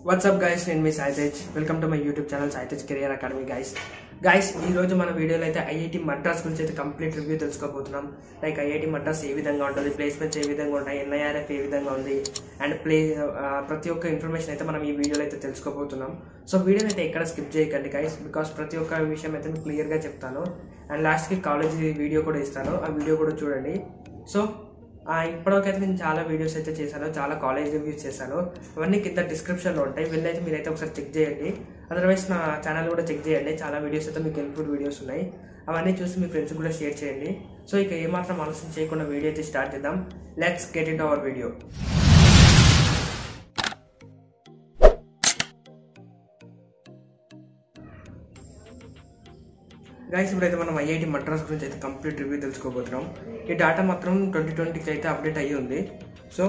WhatsApp guys నేను మీ Saitej welcome to my YouTube channel Saitej career academy guys guys ఈ రోజు మన వీడియోలో అయితే ఐఐటి మద్రాస్ గురించి అయితే కంప్లీట్ రివ్యూ తెలుసుకోబోతున్నాం లైక్ ఐఐటి మద్రాస్ ఏ విధంగా ఉంటుంది ప్లేస్మెంట్స్ ఏ విధంగా ఉంటాయి ఎన్ఐఆర్ఎఫ్ ఏ విధంగా ఉంది అండ్ ప్లే ఆ, ప్రతి ఒక్క ఇన్ఫర్మేషన్ అయితే మనం ఈ వీడియోలో అయితే తెలుసుకోబోతున్నాం సో వీడియోని అయితే ఎక్కడ స్కిప్ చేయకండి గైస్ బికాస్ ప్రతి ఒక్క విషయం అయితే మీకు క్లియర్గా చెప్తాను అండ్ లాస్ట్కి కాలేజ్ వీడియో కూడా ఇస్తాను ఆ వీడియో కూడా చూడండి సో ఆ, ఇప్పటివరకైతే నేను చాలా వీడియోస్ అయితే చేశాను చాలా కాలేజ్ రివ్యూస్ చేశాను అవన్నీ కింద డిస్క్రిప్షన్లో ఉంటాయి వెళ్ళైతే మీరైతే ఒకసారి చెక్ చేయండి అదర్వైజ్ నా ఛానల్ కూడా చెక్ చేయండి చాలా వీడియోస్ అయితే మీకు హెల్ప్ఫుల్ వీడియోస్ ఉన్నాయి అవన్నీ చూసి మీ ఫ్రెండ్స్ కూడా షేర్ చేయండి సో ఇక ఏమాత్రం ఆలోచన చేయకుండా వీడియో అయితే స్టార్ట్ చేద్దాం let's get it our video guys ఇప్పుడైతే మనం ఐఐటి మద్రాస్ గురించి అయితే కంప్లీట్ రివ్యూ తెలుసుకోబోతున్నాం ఈ డేటా మాత్రం ట్వంటీ ట్వంటీకి అయితే అప్డేట్ అయ్యి ఉంది సో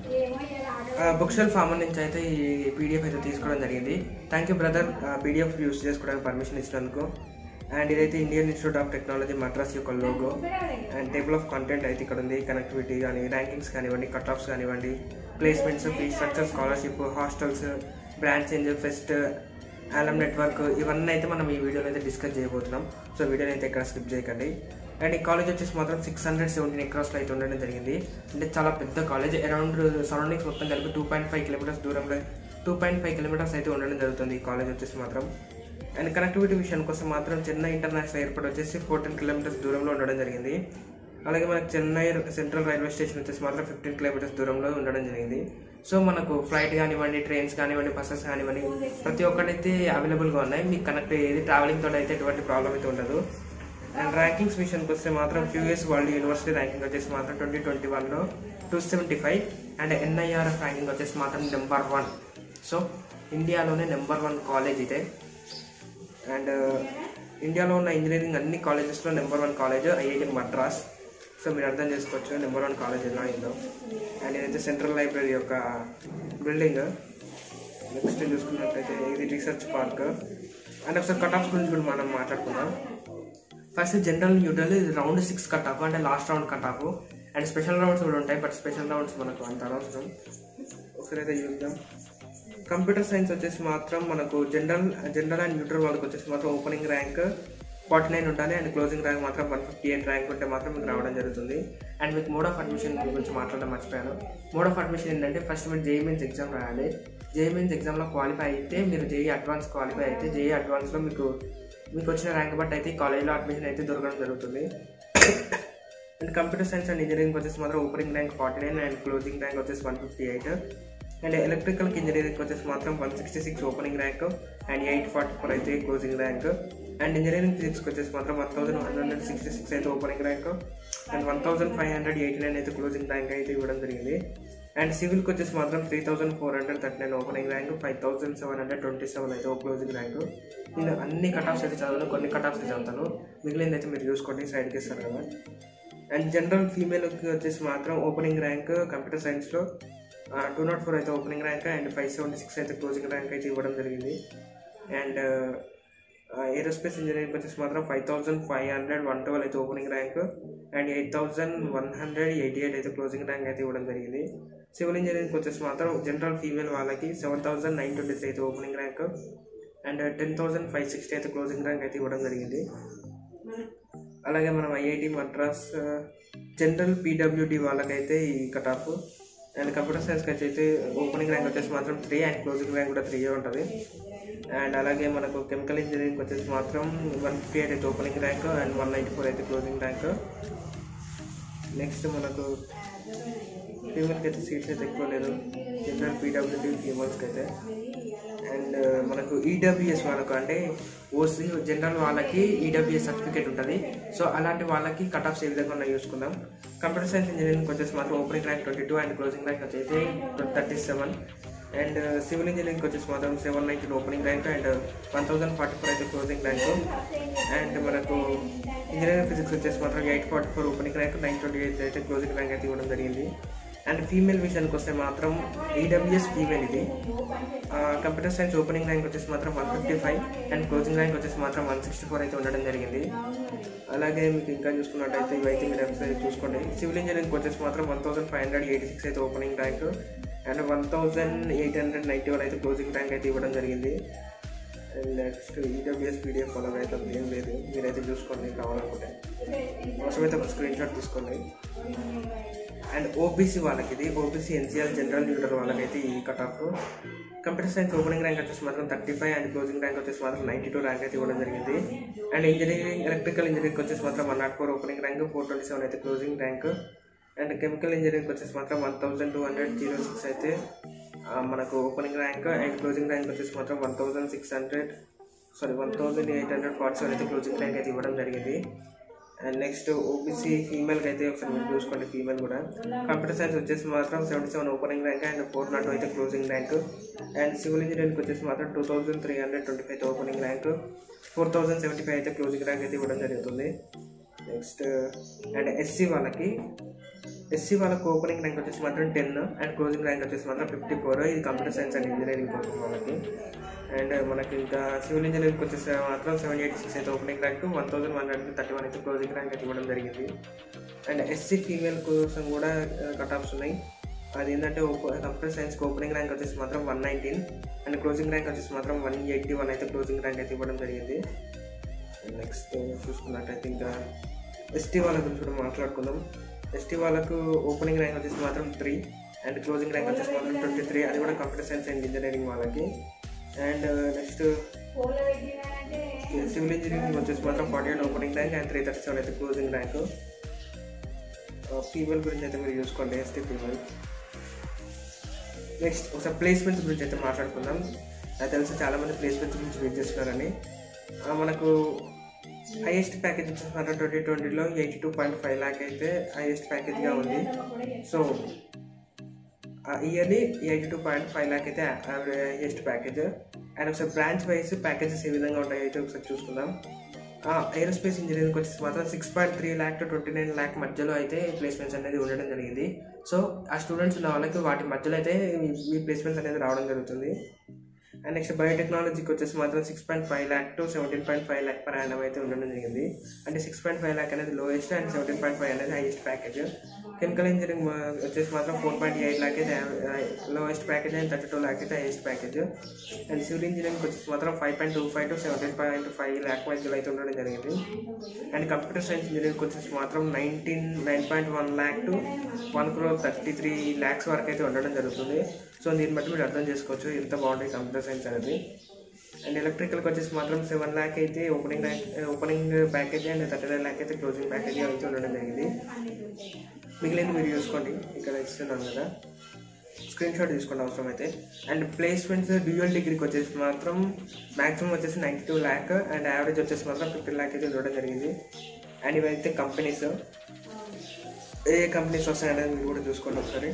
బుక్ షెల్ఫ్ ఫామ్ నుంచి అయితే ఈ పీడిఎఫ్ అయితే తీసుకోవడం జరిగింది thank you brother PDF use చేసుకోవడానికి పర్మిషన్ ఇచ్చినందుకు అండ్ ఇదైతే Indian institute of technology Madras యొక్క logo and table of content అయితే ఇక్కడ ఉంది కనెక్టివిటీ కానీ ర్యాంకింగ్స్ కానివ్వండి కట్ ఆఫ్స్ కానివ్వండి placements fee structure scholarship hostels branch change fest alum network ఇవన్నీ అయితే మనం ఈ వీడియోలో అయితే డిస్కస్ చేయబోతున్నాం సో వీడియోని అయితే ఇక్కడ స్కిప్ చేయకండి అండ్ ఈ కాలేజ్ వచ్చేసి మాత్రం సిక్స్ హండ్రెడ్ సెవెంటీన్ ఎక్రాస్లో అయితే ఉండడం జరిగింది అంటే చాలా పెద్ద కాలేజ్ అరౌండ్ సరౌండింగ్స్ మొత్తం కలిపి టూ పాయింట్ ఫైవ్ కిలోమీటర్స్ దూరంలో టూ పాయింట్ ఫైవ్ కిలోమీటర్స్ అయితే ఉండడం జరుగుతుంది ఈ కాలేజ్ వచ్చేసి మాత్రం అండ్ కనెక్టివిటీ విషయం కోసం మాత్రం చెన్నై ఇంటర్నేషనల్ ఎయిర్పోర్ట్ వచ్చేసి ఫోర్టీన్ కిలోమీటర్స్ దూరంలో ఉండడం జరిగింది అలాగే మనకు చెన్నై సెంట్రల్ రైల్వే స్టేషన్ వచ్చేసి మాత్రం ఫిఫ్టీన్ కిలోమీటర్స్ దూరంలో ఉండడం జరిగింది సో మనకు ఫ్లైట్ కానివ్వండి ట్రైన్స్ కానివ్వండి బస్సెస్ కానివ్వండి ప్రతి ఒక్కటైతే అవైలబుల్గా ఉన్నాయి మీకు కనెక్ట్ అయ్యేది ట్రావెలింగ్ తోటి అయితే ఎటువంటి ప్రాబ్లం అయితే ఉండదు అండ్ ర్యాంకింగ్స్ విషయానికి వస్తే మాత్రం క్యూఎస్ వరల్డ్ యూనివర్సిటీ ర్యాంకింగ్ వచ్చేసి మాత్రం ట్వంటీ ట్వంటీ వన్లో two seventy five and NIRF ranking వచ్చేసి మాత్రం నెంబర్ వన్ సో ఇండియాలోనే నెంబర్ వన్ కాలేజ్ ఇదే అండ్ ఇండియాలో ఉన్న ఇంజనీరింగ్ అన్ని కాలేజెస్లో number one college IIT Madras so మీరు అర్థం చేసుకోవచ్చు నెంబర్ వన్ కాలేజ్ ఎలా అయిందో అండ్ ఇదైతే సెంట్రల్ లైబ్రరీ యొక్క బిల్డింగ్ నెక్స్ట్ చూసుకున్నట్టయితే ఇది రీసెర్చ్ పార్క్ అండ్ ఒకసారి కట్ ఆఫ్ గురించి కూడా మనం మాట్లాడుకుందాం ఫస్ట్ జనరల్ న్యూట్రల్ ఇది రౌండ్ సిక్స్ కట్ ఆఫ్ అంటే last round cut off and special rounds కూడా ఉంటాయి బట్ స్పెషల్ రౌండ్స్ మనకు అంత అనవసరం ఒకసారి అయితే చూద్దాం కంప్యూటర్ సైన్స్ వచ్చేసి మాత్రం మనకు జనరల్ జనరల్ అండ్ న్యూట్రల్ వాళ్ళకి వచ్చేసి మాత్రం ఓపెనింగ్ ర్యాంక్ ఫార్టీ నైన్ ఉండాలి అండ్ క్లోజింగ్ ర్యాంక్ మాత్రం వన్ ఫిఫ్టీ ఎయిట్ ర్యాంక్ ఉంటే మాత్రం మీకు రావడం జరుగుతుంది అండ్ మీకు మోడ్ ఆఫ్ అడ్మిషన్ గురించి మాట్లాడడం మర్చిపోయాను మోడ్ ఆఫ్ అడ్మిషన్ ఏంటంటే ఫస్ట్ మీరు జేఈ మీన్స్ ఎగ్జామ్ రాయాలి జేఈ మీన్స్ ఎగ్జామ్లో క్వాలిఫై అయితే మీరు జేఈ అడ్వాన్స్ క్వాలిఫై అయితే జేఈ అడ్వాన్స్లో మీకు మీకు వచ్చిన ర్యాంక్ బట్టి అయితే కాలేజ్లో అడ్మిషన్ అయితే దొరకడం జరుగుతుంది and computer science and engineering వచ్చేసి మాత్రం opening rank forty nine and closing rank వచ్చేసి one fifty eight and electrical engineering వచ్చేసి మాత్రం one sixty six opening rank and eight forty four అయితే క్లోజింగ్ ర్యాంక్ అండ్ ఇంజనీరింగ్ ఫిజిక్స్కి వచ్చేసి మాత్రం one thousand one hundred sixty six అయితే opening rank and one thousand five hundred eighty nine అయితే closing rank అయితే ఇవ్వడం జరిగింది అండ్ సివిల్కి వచ్చేసి మాత్రం three thousand four hundred thirty nine opening rank five thousand seven hundred twenty seven అయితే closing rank నేను అన్ని కట్ ఆఫ్స్ అయితే చదవను కొన్ని కట్ ఆఫ్స్ చదువుతాను మిగిలింది అయితే మీరు చూసుకోండి సైడ్కి ఇస్తారు కదా అండ్ జనరల్ ఫీమేల్కి వచ్చేసి మాత్రం ఓపెనింగ్ ర్యాంక్ కంప్యూటర్ సైన్స్లో టూ నాట్ ఫోర్ అయితే opening rank and five seventy six అయితే క్లోజింగ్ ర్యాంక్ అయితే ఇవ్వడం జరిగింది అండ్ ఏరోస్పేస్ ఇంజనీరింగ్ వచ్చేసి మాత్రం five thousand five hundred one twelve అయితే opening rank and eight thousand one hundred eighty eight అయితే క్లోజింగ్ ర్యాంక్ అయితే ఇవ్వడం జరిగింది సివిల్ ఇంజనీరింగ్ వచ్చేసి మాత్రం జనరల్ ఫీమేల్ వాళ్ళకి seven thousand nine twenty three అయితే opening rank and ten thousand five sixty అయితే క్లోజింగ్ ర్యాంక్ అయితే ఇవ్వడం జరిగింది అలాగే మనం ఐఐటి మద్రాస్ జనరల్ పీడబ్ల్యూడి వాళ్ళకైతే ఈ కట్ ఆఫ్ అండ్ కంప్యూటర్ సైన్స్కి అయితే ఓపెనింగ్ ర్యాంక్ వచ్చేసి మాత్రం త్రీ అండ్ క్లోజింగ్ ర్యాంక్ కూడా త్రీ ఉంటుంది అండ్ అలాగే మనకు కెమికల్ ఇంజనీరింగ్ వచ్చేసి మాత్రం వన్ ఫిఫ్టీ ఎయిట్ అయితే opening rank and one ninety four అయితే క్లోజింగ్ ర్యాంక్ నెక్స్ట్ మనకు ఫీమేల్కి అయితే సీట్స్ అయితే ఎక్కువ లేదు జనరల్ పీడబ్ల్యూడి ఫీమేల్స్కి అయితే అండ్ మనకు ఈడబ్ల్యూఎస్ వాళ్ళకు అంటే ఓసీ జనరల్ వాళ్ళకి ఈడబ్ల్యూఎస్ సర్టిఫికేట్ ఉంటుంది సో అలాంటి వాళ్ళకి కట్ ఆఫ్స్ ఏ విధంగా ఉన్నాయో చూసుకుందాం కంప్యూటర్ సైన్స్ ఇంజనీరింగ్ వచ్చేసి మాత్రం opening rank twenty two and closing rank వచ్చేసి thirty seven and civil engineering వచ్చేసి మాత్రం seven nineteen opening rank and one thousand forty four అయితే క్లోజింగ్ ర్యాంక్ అండ్ మనకు ఇంజనీరింగ్ ఫిజిక్స్ వచ్చేసి మాత్రం eight forty four opening rank nine twenty eight అయితే closing rank అయితే ఇవ్వడం జరిగింది అండ్ ఫీమేల్ విషయానికి వస్తే మాత్రం ఈడబ్ల్యూఎస్ ఫీమేల్ ఇది కంప్యూటర్ సైన్స్ ఓపెనింగ్ ర్యాంక్ వచ్చేసి మాత్రం one fifty five and closing rank వచ్చేసి మాత్రం వన్ సిక్స్టీ ఫోర్ అయితే ఉండడం జరిగింది అలాగే మీకు ఇంకా చూసుకున్నట్టయితే ఇవైతే మీరు ఒకసారి చూసుకోండి సివిల్ ఇంజనీరింగ్ వచ్చేసి మాత్రం one thousand five hundred eighty six అయితే opening rank and one thousand eight hundred ninety one అయితే క్లోజింగ్ ర్యాంక్ అయితే ఇవ్వడం జరిగింది and next EWS PDF follow అయితే అంత ఏం లేదు మీరైతే చూసుకోండి కావాలనుకుంటే అవసరమైతే ఒక స్క్రీన్ షాట్ తీసుకోండి అండ్ ఓబీసీ వాళ్ళకి ఇది ఓబీసీ ఎన్సీఆర్ జనరల్ లీడర్ వాళ్ళకైతే ఈ cut off computer science opening rank వచ్చేసి మాత్రం thirty five and closing rank వచ్చేసి మాత్రం నైంటీ టూ ర్యాంక్ అయితే ఇవ్వడం జరిగింది అండ్ ఇంజనీరింగ్ ఎలక్ట్రికల్ ఇంజనీరింగ్ వచ్చేసి మాత్రం one nought four opening rank four twenty seven అయితే closing rank and chemical engineering వచ్చేసి మాత్రం one thousand two hundred zero six అయితే ఆ, మనకు opening rank and closing rank వచ్చేసి మాత్రం one thousand six hundred sorry one thousand eight hundred forty seven అయితే closing rank అయితే ఇవ్వడం జరిగింది అండ్ నెక్స్ట్ ఓబీసీ ఫీమేల్కి అయితే ఒకసారి మీరు చూసుకోండి ఫీమేల్ కూడా కంప్యూటర్ సైన్స్ వచ్చేసి మాత్రం seventy seven opening rank and four nought అయితే క్లోజింగ్ ర్యాంక్ అండ్ సివిల్ ఇంజనీరింగ్కి వచ్చేసి మాత్రం two thousand three hundred twenty five opening rank four thousand seventy five అయితే క్లోజింగ్ ర్యాంక్ అయితే ఇవ్వడం జరుగుతుంది నెక్స్ట్ అండ్ ఎస్సీ వాళ్ళకి ఎస్సీ వాళ్ళకి ఓపెనింగ్ ర్యాంక్ వచ్చేసి మాత్రం టెన్ అండ్ క్లోజింగ్ ర్యాంక్ వచ్చేసి మాత్రం ఫిఫ్టీ ఫోర్ ఇది కంప్యూటర్ సైన్స్ అండ్ ఇంజనీరింగ్ కోసం వాళ్ళకి అండ్ మనకి ఇంకా సివిల్ ఇంజనీరింగ్ వచ్చేసి మాత్రం సెవెన్ ఎయిటీ సిక్స్ అయితే opening rank one thousand one hundred thirty one అయితే క్లోజింగ్ ర్యాంక్ అయితే ఇవ్వడం జరిగింది అండ్ ఎస్సీ ఫీమేల్ కోసం కూడా కట్ ఆఫ్స్ ఉన్నాయి అది ఏంటంటే కంప్యూటర్ సైన్స్కి ఓపెనింగ్ ర్యాంక్ వచ్చేసి మాత్రం one nineteen and closing rank వచ్చేసి మాత్రం వన్ ఎయిటీ వన్ అయితే క్లోజింగ్ ర్యాంక్ అయితే ఇవ్వడం జరిగింది నెక్స్ట్ చూసుకున్నట్టయితే ఇంకా ఎస్టీ వాళ్ళ గురించి కూడా మాట్లాడుకుందాం ఎస్టీ వాళ్ళకు ఓపెనింగ్ ర్యాంక్ వచ్చేసి మాత్రం త్రీ అండ్ క్లోజింగ్ ర్యాంక్ వచ్చేసి మాత్రం ట్వంటీ త్రీ అది కూడా కంప్యూటర్ సైన్స్ అండ్ ఇంజనీరింగ్ వాళ్ళకి అండ్ నెక్స్ట్ సివిల్ ఇంజనీరింగ్ వచ్చేసి మాత్రం forty eight opening rank and three thirty seven అయితే క్లోజింగ్ ర్యాంక్ ఫీమేల్ గురించి అయితే మీరు చూసుకోండి ఎస్టీ ఫీమేల్ నెక్స్ట్ ఒకసారి ప్లేస్మెంట్స్ గురించి అయితే మాట్లాడుకుందాం నాకు తెలిసి చాలామంది ప్లేస్మెంట్స్ గురించి వెయిట్ చేస్తున్నారని ఆ, మనకు హైయెస్ట్ ప్యాకేజ్ వచ్చేసి మాత్రం ట్వంటీ ట్వంటీలో eighty two point five lakh అయితే హైయెస్ట్ ప్యాకేజ్గా ఉంది so yearly eighty two point five lakh అయితే హైయెస్ట్ ప్యాకేజ్ అండ్ ఒకసారి బ్రాంచ్ వైజ్ ప్యాకేజెస్ ఏ విధంగా ఉంటాయో అయితే ఒకసారి చూసుకుందాం ఏరోస్పేస్ ఇంజనీరింగ్ వచ్చేసి మాత్రం six point three lakh to twenty nine lakh మధ్యలో అయితే ప్లేస్మెంట్స్ అనేది ఉండడం జరిగింది సో ఆ స్టూడెంట్స్ ఉన్న వాళ్ళకి వాటి మధ్యలో అయితే ఈ- ఈ ప్లేస్మెంట్స్ అనేది రావడం జరుగుతుంది అండ్ నెక్స్ట్ బయోటెక్నాలజీకి వచ్చేసి మాత్రం six point five lakh to seventeen point five lakh per annum అయితే ఉండడం జరిగింది అంటే సిక్స్ పాయింట్ ఫైవ్ ల్యాక్ అనేది lowest and seventeen point five అనేది హైయెస్ట్ ప్యాకేజ్ కెమికల్ ఇంజనీరింగ్ వచ్చేసి మాత్రం ఫోర్ పాయింట్ ఎయిట్ ల్యాక్ అయితే lowest package and thirty two lakh అయితే highest package and civil engineering వచ్చేసి మాత్రం five point two five to seventeen point five lakh మధ్యలో అయితే ఉండడం జరిగింది అండ్ కంప్యూటర్ సైన్స్ ఇంజనీరింగ్ వచ్చేసి మాత్రం nineteen nine point one lakh to one crore thirty three lakhs వరకు అయితే ఉండడం జరుగుతుంది సో దీన్ని బట్టి మీరు అర్థం చేసుకోవచ్చు ఎంత బాగుంటుంది కంప్యూటర్ సైన్స్ అనేది అండ్ ఎలక్ట్రికల్కి వచ్చేసి మాత్రం సెవెన్ ల్యాక్ అయితే opening rank opening package and thirty nine lakh అయితే క్లోజింగ్ ప్యాకేజ్ అయితే ఉండడం జరిగింది మిగిలింది మీరు చూసుకోండి ఇక్కడ ఇస్తున్నాను కదా స్క్రీన్ షాట్ తీసుకోండి అవసరం అయితే అండ్ ప్లేస్మెంట్స్ డ్యూయల్ డిగ్రీకి వచ్చేసి మాత్రం మ్యాక్సిమం వచ్చేసి ninety two lakh and average వచ్చేసి మాత్రం ఫిఫ్టీన్ ల్యాక్ అయితే చూడడం జరిగింది అండ్ ఇవైతే కంపెనీస్ ఏ కంపెనీస్ వస్తాయనేది మీరు కూడా చూసుకోండి ఒకసారి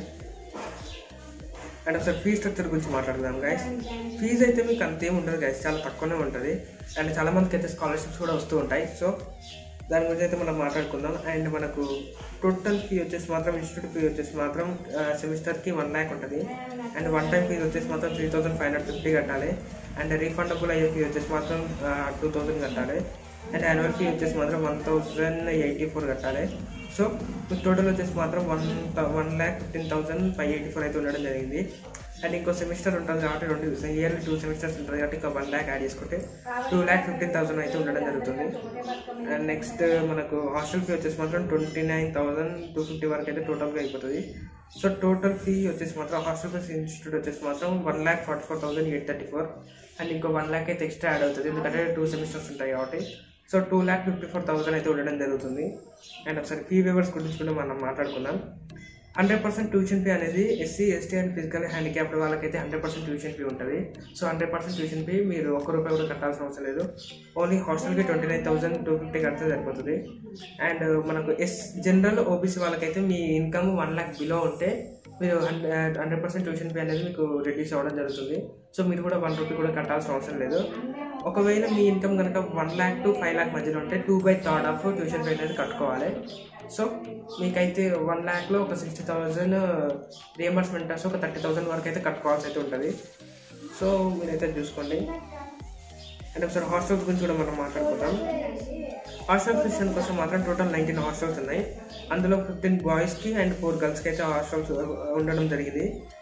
అండ్ ఒకసారి ఫీ స్ట్రక్చర్ గురించి మాట్లాడదాం గైస్ ఫీజు అయితే మీకు అంతేం ఉండదు గైస్ చాలా తక్కువనే ఉంటుంది అండ్ చాలా మందికి అయితే స్కాలర్షిప్స్ కూడా వస్తూ ఉంటాయి సో దాని గురించి అయితే మనం మాట్లాడుకుందాం అండ్ మనకు టోటల్ ఫీ వచ్చేసి మాత్రం ఇన్స్టిట్యూట్ ఫీ వచ్చేసి మాత్రం సెమిస్టర్కి వన్ ల్యాక్ ఉంటుంది అండ్ వన్ టైం ఫీజు వచ్చేసి మాత్రం three thousand five hundred fifty కట్టాలి అండ్ రీఫండబుల్ అయ్యే ఫీ వచ్చేసి మాత్రం టూ థౌసండ్ కట్టాలి అండ్ యాన్యువల్ ఫీ వచ్చేసి మాత్రం వన్ థౌసండ్ ఎయిటీ ఫోర్ కట్టాలి సో మీకు టోటల్ వచ్చేసి మాత్రం one one lakh fifteen thousand five eighty four అయితే ఉండడం జరిగింది అండ్ ఇంకో సెమిస్టర్ ఉంటుంది కాబట్టి రెండు ఇయర్లీ టూ సెమిస్టర్స్ ఉంటుంది కాబట్టి ఇంకా వన్ ల్యాక్ యాడ్ చేసుకుంటే టూ ల్యాక్ ఫిఫ్టీన్ థౌసండ్ అయితే ఉండడం జరుగుతుంది అండ్ నెక్స్ట్ మనకు హాస్టల్ ఫీ వచ్చేసి మాత్రం twenty nine thousand two fifty వరకు అయితే టోటల్గా అయిపోతుంది సో టోటల్ ఫీ వచ్చేసి మాత్రం హాస్టల్ ఫీస్ ఇన్స్టిట్యూట్ వచ్చేసి మాత్రం one lakh forty four thousand eight thirty four and ఇంకో వన్ ల్యాక్ అయితే ఎక్స్ట్రా యాడ్ అవుతుంది ఎందుకంటే టూ సెమిస్టర్స్ ఉంటాయి కాబట్టి so two lakh fifty four thousand అయితే ఉండడం జరుగుతుంది అండ్ ఒకసారి ఫీ వేవర్స్ గురించి కూడా మనం మాట్లాడుకుందాం హండ్రెడ్ పర్సెంట్ ట్యూషన్ ఫీ అనేది SC ST and physical handicapped వాళ్ళకైతే హండ్రెడ్ పర్సెంట్ ట్యూషన్ ఫీ ఉంటుంది so hundred percent tuition fee మీరు ఒక్క రూపాయి కూడా కట్టాల్సిన అవసరం లేదు ఓన్లీ హాస్టల్కి twenty nine thousand two fifty కడితే సరిపోతుంది అండ్ మనకు ఎస్ జనరల్ ఓబీసీ వాళ్ళకైతే మీ ఇన్కమ్ వన్ ల్యాక్ బిలో ఉంటే మీరు hundred hundred percent tuition fee అనేది మీకు రెడ్యూస్ అవ్వడం జరుగుతుంది సో మీరు కూడా వన్ రూపీ కూడా కట్టాల్సిన అవసరం లేదు ఒకవేళ మీ ఇన్కమ్ కనుక one lakh to five lakh మధ్యలో ఉంటే two by third of tuition fee అనేది కట్టుకోవాలి సో మీకైతే వన్ ల్యాక్లో ఒక సిక్స్టీ థౌజండ్ రియంబర్స్మెంట్ వస్తే ఒక థర్టీ థౌసండ్ వరకు అయితే కట్టుకోవాల్సి అయితే ఉంటుంది సో మీరైతే చూసుకోండి అండ్ ఒకసారి హాస్టల్స్ గురించి కూడా మనం మాట్లాడుకుందాం హాస్టల్ విషయం కోసం మాత్రం టోటల్ నైన్టీన్ హాస్టల్స్ ఉన్నాయి అందులో ఫిఫ్టీన్ బాయ్స్కి అండ్ ఫోర్ గర్ల్స్కి అయితే హాస్టల్స్ ఉండడం జరిగింది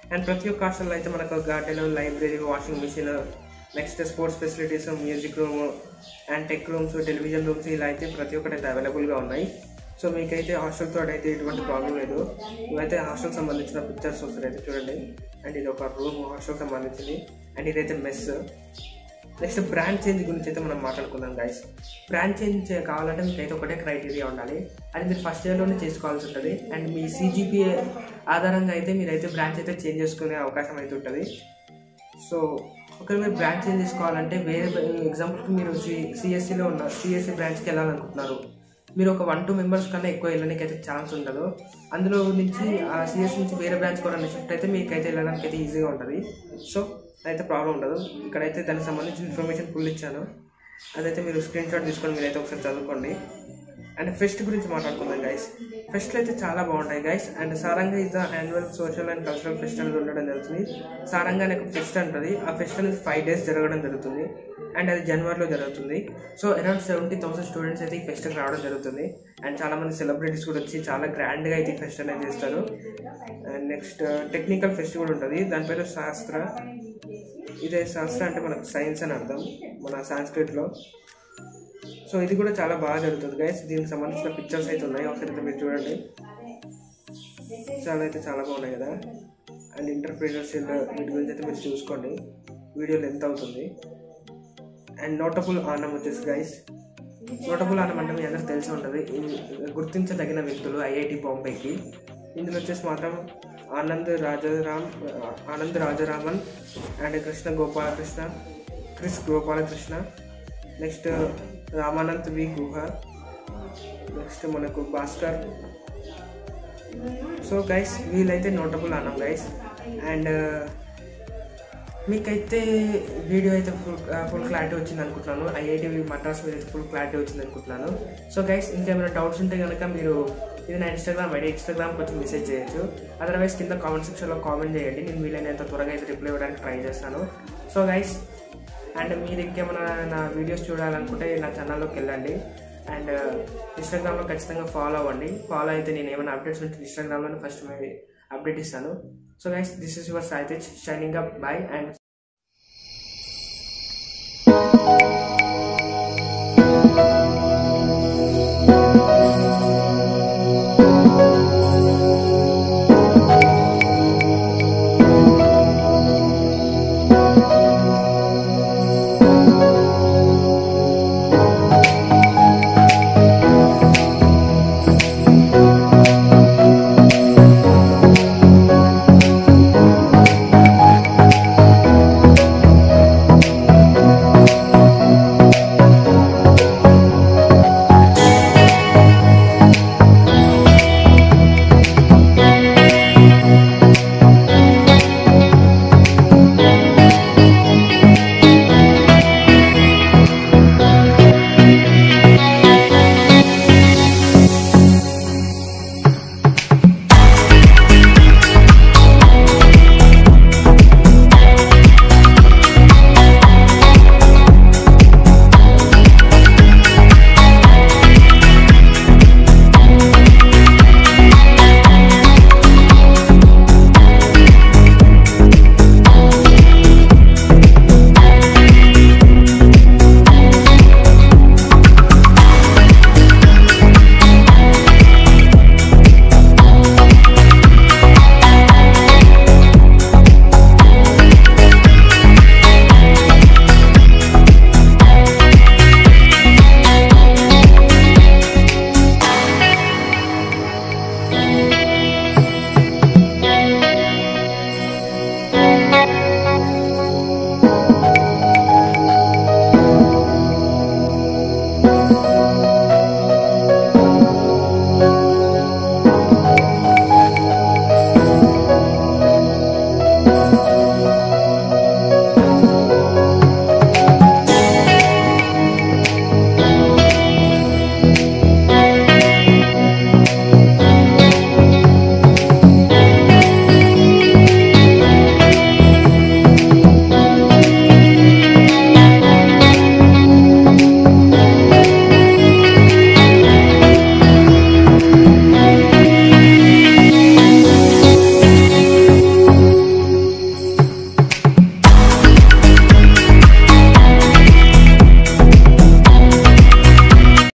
అండ్ ప్రతి ఒక్క హాస్టల్లో అయితే మనకు garden library washing machine next sports facilities music room and tech rooms television rooms ఇలా అయితే ప్రతి ఒక్కటి అయితే అవైలబుల్గా ఉన్నాయి సో మీకైతే హాస్టల్తో అయితే ఎటువంటి ప్రాబ్లం లేదు ఇవైతే హాస్టల్ సంబంధించిన పిక్చర్స్ వస్తాయి అయితే చూడండి అండ్ ఇది ఒక రూమ్ హాస్టల్ సంబంధించింది అండ్ ఇదైతే మెస్ నెక్స్ట్ బ్రాండ్ చేంజ్ గురించి అయితే మనం మాట్లాడుకుందాం గైస్ బ్రాండ్ చేంజ్ కావాలంటే మీకు అయితే ఒకటే క్రైటీరియా ఉండాలి అది మీరు ఫస్ట్ ఇయర్లోనే చేసుకోవాల్సి ఉంటుంది అండ్ మీ సిజిపిఏ ఆధారంగా అయితే మీరైతే బ్రాంచ్ అయితే చేంజ్ చేసుకునే అవకాశం అయితే ఉంటుంది సో ఒకవేళ మీరు బ్రాంచ్ చేంజ్ చేసుకోవాలంటే వేరే ఎగ్జాంపుల్కి మీరు సి సిఎస్సిలో ఉన్న సిఎస్సి బ్రాంచ్కి వెళ్ళాలనుకుంటున్నారు మీరు ఒక వన్ టూ మెంబర్స్ కన్నా ఎక్కువ వెళ్ళడానికి అయితే ఛాన్స్ ఉండదు అందులో నుంచి ఆ సిఎస్ నుంచి వేరే బ్రాంచ్ కూడా షిఫ్ట్ అయితే మీకు అయితే వెళ్ళడానికి అయితే ఈజీగా ఉంటుంది సో అయితే ప్రాబ్లం ఉండదు ఇక్కడైతే దానికి సంబంధించిన ఇన్ఫర్మేషన్ ఫుల్ ఇచ్చాను అదైతే మీరు స్క్రీన్ షాట్ తీసుకొని మీరైతే ఒకసారి చదువుకోండి అండ్ ఫెస్ట్ గురించి మాట్లాడుకుందాం గైస్ ఫెస్ట్లు అయితే చాలా బాగుంటాయి గైస్ అండ్ సారంగా ఇది annual social and cultural fest అనేది ఉండడం జరుగుతుంది సారంగా అనే ఒక ఫెస్ట్ ఉంటుంది ఆ ఫెస్ట్ అనేది ఫైవ్ డేస్ జరగడం జరుగుతుంది అండ్ అది జనవరిలో జరుగుతుంది so around seventy thousand students అయితే ఈ ఫెస్ట్కి రావడం జరుగుతుంది అండ్ చాలా మంది సెలబ్రిటీస్ కూడా వచ్చి చాలా గ్రాండ్గా అయితే ఈ ఫెస్ట్ అనేది చేస్తారు అండ్ నెక్స్ట్ టెక్నికల్ ఫెస్ట్ కూడా ఉంటుంది దాని పేరు శాస్త్ర ఇదే శాస్త్ర అంటే మనకు సైన్స్ అని అర్థం మన సాంస్క్రిట్లో సో ఇది కూడా చాలా బాగా జరుగుతుంది గైస్ దీనికి సంబంధించిన పిక్చర్స్ అయితే ఉన్నాయి ఒకసారి అయితే మీరు చూడండి చాలా అయితే చాలా బాగున్నాయి కదా అండ్ ఇంటర్ప్రినర్షిప్ వీటి గురించి అయితే మీరు చూసుకోండి వీడియోలు ఎంత అవుతుంది అండ్ నోటబుల్ ఆనం వచ్చేసి గైస్ నోటబుల్ ఆనం అంటే మీ అందరికి తెలిసి ఉంటుంది ఇన్- గుర్తించదగిన వ్యక్తులు ఐఐటి బాంబేకి ఇందులో వచ్చేసి మాత్రం Anand Rajaram Anand Rajaraman and Krishna Gopalakrishna Kris Gopalakrishna next Ramanand V Guha next మనకు భాస్కర్ సో గైస్ వీళ్ళైతే నోటబుల్ అన్నాం గైస్ అండ్ మీకైతే వీడియో అయితే ఫుల్ ఫుల్ క్లారిటీ వచ్చింది అనుకుంటున్నాను ఐఐటి మద్రాస్ మీద అయితే ఫుల్ క్లారిటీ వచ్చింది అనుకుంటున్నాను సో గైస్ ఇంకేమైనా డౌట్స్ ఉంటే కనుక మీరు ఇది నా ఇన్స్టాగ్రామ్ ఐడి ఇన్స్టాగ్రామ్కి వచ్చి మెసేజ్ చేయొచ్చు అదర్వైజ్ కింద కామెంట్ సెక్షన్లో కామెంట్ చేయండి నేను వీలైనంత త్వరగా అయితే రిప్లై ఇవ్వడానికి ట్రై చేస్తాను సో గైస్ అండ్ మీరు ఇంకేమైనా నా వీడియోస్ చూడాలనుకుంటే నా ఛానల్లోకి వెళ్ళండి అండ్ ఇన్స్టాగ్రామ్లో ఖచ్చితంగా ఫాలో అవ్వండి ఫాలో అయితే నేను ఏమైనా అప్డేట్స్ ఉంటే ఇన్స్టాగ్రామ్లోనే ఫస్ట్ అప్డేట్ ఇస్తాను so guys this is your Saitej shining up bye and